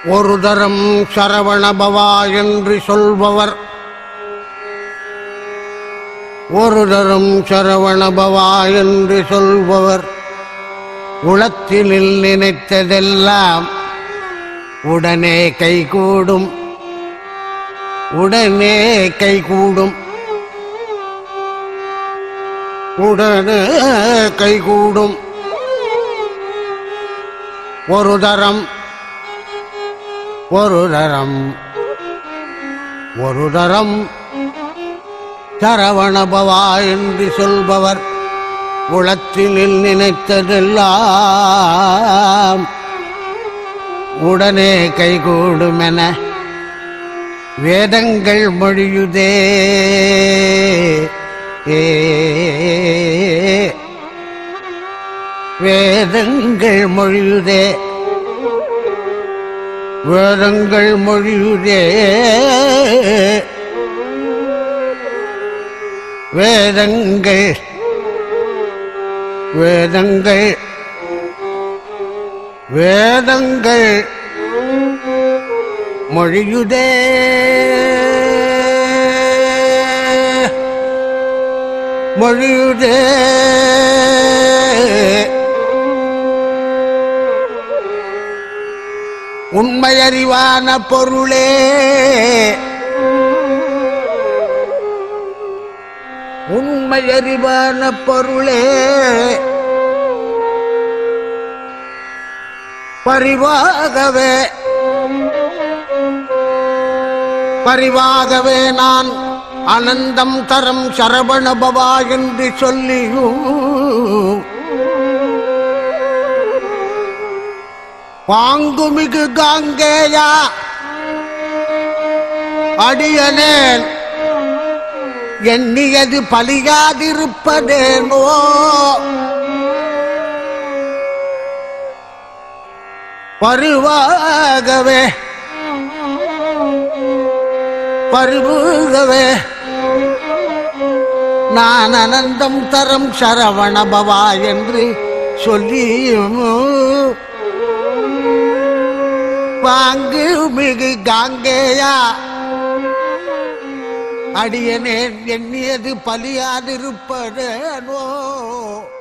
ஒரு தரம் சரவணபவா என்று சொல்பவர் ஒரு தரம் சரவணபவா என்று சொல்பவர் உளத்தினில் நினைத்ததெல்லாம் உடனே கைகூடும் உடனே கைகூடும் உடனே கைகூடும் ஒரு தரம் ஒரு தரம் ஒரு தரம் சரவணபவா என்று சொல்பவர் உளத்தினில் நினைத்ததெல்லாம் உடனே கைகூடுமென வேதங்கள் மொழியுதே ஏ வேதங்கள் மொழியுதே வேதங்கள் மொழியுதே வேதங்கள் வேதங்கள் வேதங்கள் மொழியுதே மொழியுதே உண்மையறிவான பொருளே உண்மையறிவான பொருளே பரிவாகவே பரிவாகவே நான் அனந்தம் தரம் சரவணபவா என்று சொல்லியும் பாங்குமிகு காங்கேயா அடியனேன் எண்ணியது பலியாதிருப்பதேனோ பருவாகவே பருவுகவே நான் அனந்தம் தரம் சரவணபவா என்று சொல்லியும் பாங்கு மிகு காங்கேயா அடியனேன் எண்ணியது பலியாதிருப்பதேனோ